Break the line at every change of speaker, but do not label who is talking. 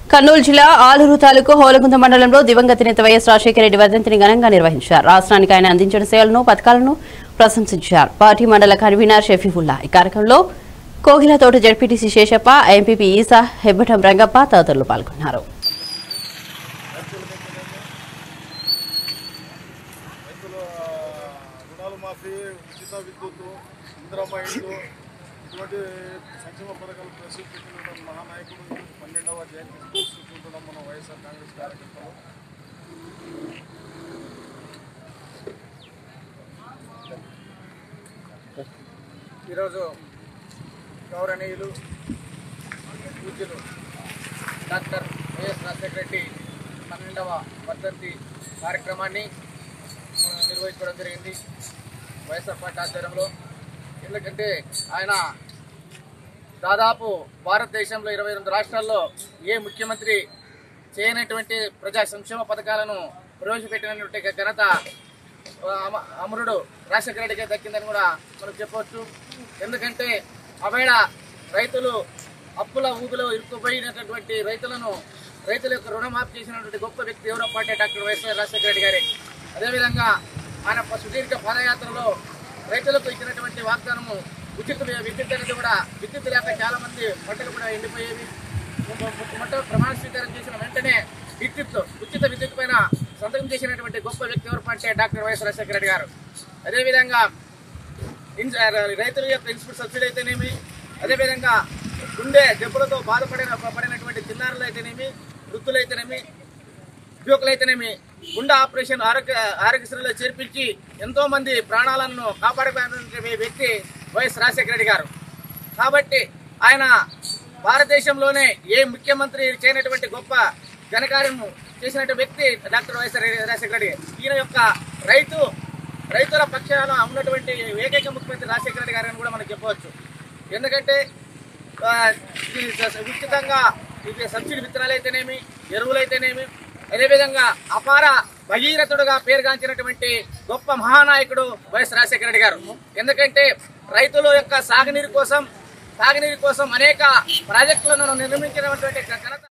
కర్నూలు జిల్లా ఆలూరు తాలూకు హోలగుంద మండలంలో దివంగత నేత వైఎస్ రాజశేఖర రెడ్డి వర్ధంతిని ఘనంగా నిర్వహించారు రాష్ట్రానికి ఆయన అందించిన సేవలను పథకాలను ప్రశంసించారు పార్టీ మండల కన్వీనర్ షఫీఫుల్లా ఈ కార్యక్రమంలో కోగిలతోట జడ్పీటీసీ శేషప్ప ఎంపీపీ ఈసా హెబ్బటం రంగప్ప తదితరులు పాల్గొన్నారు
రైతుల రుణాలు మాఫీ ఉచిత విద్యుత్తు ఇందిరమ్మ ఇల్లు ఇటువంటి సంక్షేమ పథకాలు ప్రవేశపెట్టినటువంటి మహానాయకుడు ఈరోజు పన్నెండవ జయంతి చూసుకుంటున్నాం మన వైఎస్ఆర్ కాంగ్రెస్ కార్యకర్తలు
ఈరోజు గౌరవనీయులు పూజ్యులు డాక్టర్ వైఎస్ రాజశేఖర రెడ్డి పన్నెండవ వర్ధంతి కార్యక్రమాన్ని మనం నిర్వహించుకోవడం జరిగింది వైఎస్ఆర్ పార్టీ ఆధ్వర్యంలో ఎందుకంటే ఆయన దాదాపు భారతదేశంలో ఇరవై రెండు రాష్ట్రాల్లో ఏ ముఖ్యమంత్రి చేయనటువంటి ప్రజా సంక్షేమ పథకాలను ప్రవేశపెట్టినటువంటి ఘనత ఆ, అమ- అమరుడు రాజశేఖర రెడ్డికి దక్కిందని కూడా మనం చెప్పవచ్చు ఎందుకంటే అవేళ రైతులు అప్పుల ఊబిలో ఇరుక్కుపోయినటువంటి రైతులను రైతుల యొక్క రుణమాఫీ చేసినటువంటి గొప్ప వ్యక్తి ఎవరో పాటే డాక్టర్ వైఎస్ఆర్ రాజశేఖర రెడ్డి గారి అదేవిధంగా ఆయన ప- సుదీర్ఘ పాదయాత్రలో రైతులకు ఇచ్చినటువంటి వాగ్దానము ఉచిత వి- విద్యుత్ అనేది కూడా విద్యుత్ లేక చాలా మంది పంటలు కూడా ఎండిపోయేవి మొట్ట ప్రమాణ స్వీకారం చేసిన వెంటనే విద్యుత్ ఉచిత విద్యుత్ పైన సంతకం చేసినటువంటి గొప్ప వ్యక్తి ఎవరు అంటే డాక్టర్ వైఎస్ రాజశేఖర రెడ్డి గారు అదేవిధంగా ఇన్- రైతుల యొక్క ఇన్పుట్ సబ్సిడీ అయితేనేమి అదేవిధంగా గుండె దెబ్బలతో బాధపడిన పడినటువంటి చిన్నారులు అయితేనేమి వృద్ధులు అయితేనేమి యువకులైతేనేమి గుండె ఆపరేషన్ ఆరోగ్య ఆరోగ్యశ్రీలో చేర్పించి ఎంతో మంది ప్రాణాలను కాపాడుకున్నటువంటి వ్యక్తి వైఎస్ రాజశేఖర రెడ్డి గారు కాబట్టి ఆయన భారతదేశంలోనే ఏ ముఖ్యమంత్రి చేయనటువంటి గొప్ప ఘనకార్యము చేసినటువంటి వ్యక్తి డాక్టర్ వైఎస్ రాజశేఖర రెడ్డి ఈయన యొక్క రైతు రైతుల పక్షాన ఉన్నటువంటి ఏకైక ముఖ్యమంత్రి రాజశేఖర రెడ్డి గారు అని కూడా మనం చెప్పవచ్చు ఎందుకంటే ఆ, ఇది స- ఉచితంగా ఇది సబ్సిడీ విత్తనాలు అయితేనేమి ఎరువులు అయితేనేమి అదేవిధంగా అపార భగీరథుడుగా పేరుగాంచినటువంటి గొప్ప మహానాయకుడు వైఎస్ రాజశేఖర రెడ్డి గారు ఎందుకంటే రైతుల యొక్క సాగునీరు కోసం సాగునీరు కోసం అనేక ప్రాజెక్టులను నిర్మించినటువంటి ఘనత